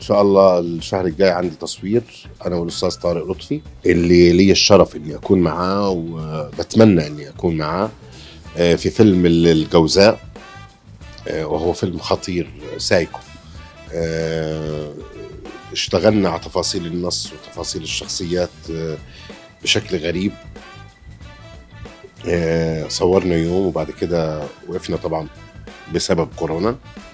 شاء الله الشهر الجاي عندي تصوير انا والاستاذ طارق لطفي اللي لي الشرف اني اكون معاه وبتمنى اني اكون معاه آه، في فيلم الجوزاء آه، وهو فيلم خطير سايكو آه، اشتغلنا على تفاصيل النص وتفاصيل الشخصيات آه، بشكل غريب آه، صورنا يوم وبعد كده وقفنا طبعا بسبب كورونا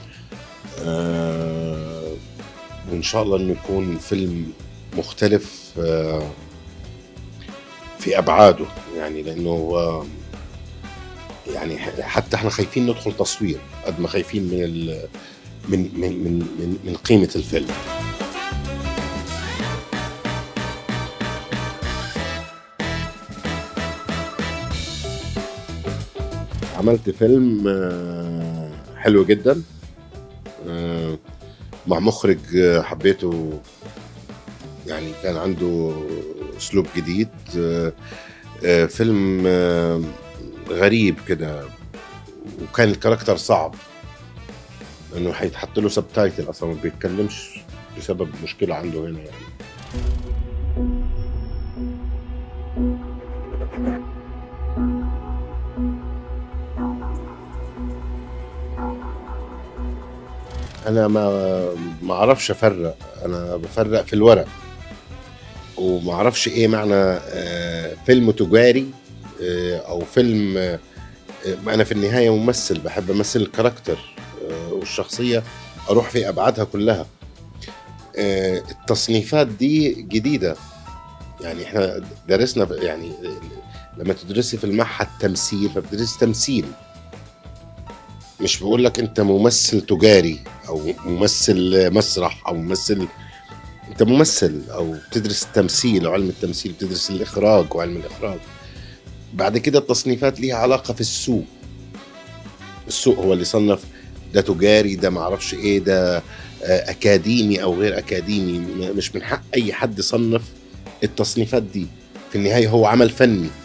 آه، وان شاء الله انه يكون فيلم مختلف آه، في ابعاده يعني لانه هو يعني ح- حتى احنا خايفين ندخل تصوير قد ما خايفين من ال من من من من, من قيمه الفيلم عملت فيلم آه، حلو جدا آه، مع مخرج آه، حبيته يعني كان عنده اسلوب جديد آه، آه، فيلم آه، غريب كده وكان الكاركتر صعب لانه هيتحط له سبتايتل اصلا ما بيتكلمش بسبب مشكله عنده هنا يعني انا ما ما اعرفش افرق انا بفرق في الورق وما اعرفش ايه معنى آه، فيلم تجاري آه، او فيلم آه، انا في النهايه ممثل بحب امثل الكاركتر آه، والشخصيه اروح في ابعادها كلها آه، التصنيفات دي جديده يعني احنا درسنا في- يعني لما تدرسي في المعهد تمثيل فبتدرسي تمثيل مش بقول لك انت ممثل تجاري او ممثل مسرح او ممثل انت ممثل او بتدرس التمثيل وعلم التمثيل بتدرس الاخراج وعلم الاخراج بعد كده التصنيفات ليها علاقه في السوق السوق هو اللي صنف ده تجاري ده معرفش ايه ده آه، اكاديمي او غير اكاديمي م- مش من حق اي حد يصنف التصنيفات دي في النهايه هو عمل فني